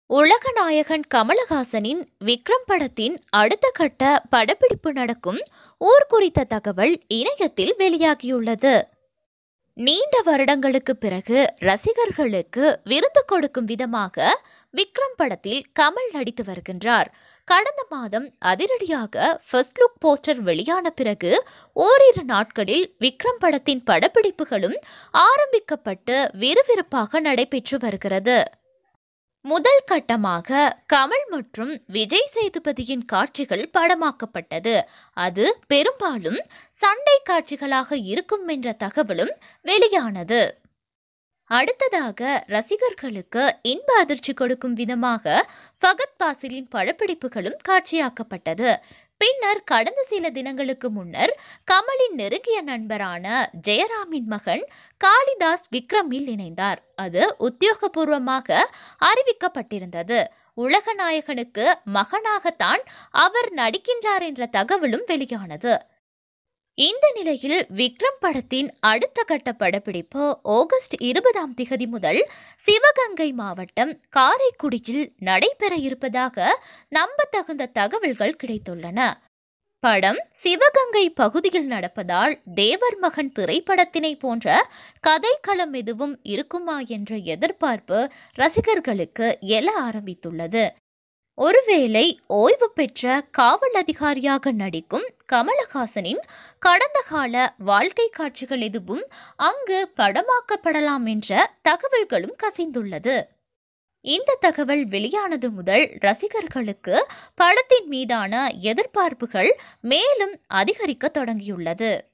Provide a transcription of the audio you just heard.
உலகநாயகன் கமலஹாசனின் விக்ரம் படத்தின் அடுத்த கட்ட படப்பிடிப்பு நடக்கும் ஊர் குறித்த தகவல் இணையத்தில் வெளியாகியுள்ளது நீண்ட வருடங்களுக்கு பிறகு ரசிகர்களுக்கு விருந்து கொடுக்கும் விதமாக விக்ரம் படத்தில் கமல் நடித்து வருகின்றார் கடந்த மாதம் அதிரடியாக ஃபர்ஸ்ட் லுக் போஸ்டர் வெளியான பிறகு ஓரிரு நாட்களில் விக்ரம் படத்தின் படப்பிடிப்புகளும் ஆரம்பிக்கப்பட்டு விறுவிறுப்பாக நடைபெற்று வருகிறது முதல் கட்டமாக கமல் மற்றும் விஜய் சேதுபதியின் காட்சிகள் படமாக்கப்பட்டது அது பெரும்பாலும் சண்டை காட்சிகளாக இருக்கும் என்ற தகவலும் வெளியானது அடுத்ததாக ரசிகர்களுக்கு இன்ப அதிர்ச்சி கொடுக்கும் விதமாக ஃபகத் பாசிலின் படப்பிடிப்புகளும் காட்சியாக்கப்பட்டது பின்னர் கடந்த சில தினங்களுக்கு முன்னர் கமலின் நெருங்கிய நண்பரான ஜெயராமின் மகன் காளிதாஸ் விக்ரமில் இணைந்தார் அது உத்தியோகபூர்வமாக அறிவிக்கப்பட்டிருந்தது உலகநாயகனுக்கு மகனாகத்தான் அவர் நடிக்கின்றார் என்ற தகவலும் வெளியானது இந்த நிலையில் விக்ரம் படத்தின் அடுத்த கட்ட படப்பிடிப்பு ஆகஸ்ட் இருபதாம் திகதி முதல் சிவகங்கை மாவட்டம் காரைக்குடியில் நடைபெற இருப்பதாக நம்பத்தகுந்த தகவல்கள் கிடைத்துள்ளன படம் சிவகங்கை பகுதியில் நடப்பதால் தேவர் மகன் திரைப்படத்தினை போன்ற கதைக்களம் எதுவும் இருக்குமா என்ற எதிர்பார்ப்பு ரசிகர்களுக்கு எழ ஆரம்பித்துள்ளது ஒருவேளை ஓய்வு பெற்ற காவல் அதிகாரியாக நடிக்கும் கமலஹாசனின் கடந்த கால வாழ்க்கை காட்சிகள் எதுவும் அங்கு படமாக்கப்படலாம் என்ற தகவல்களும் கசிந்துள்ளது இந்த தகவல் வெளியானது முதல் ரசிகர்களுக்கு படத்தின் மீதான எதிர்பார்ப்புகள் மேலும் அதிகரிக்க தொடங்கியுள்ளது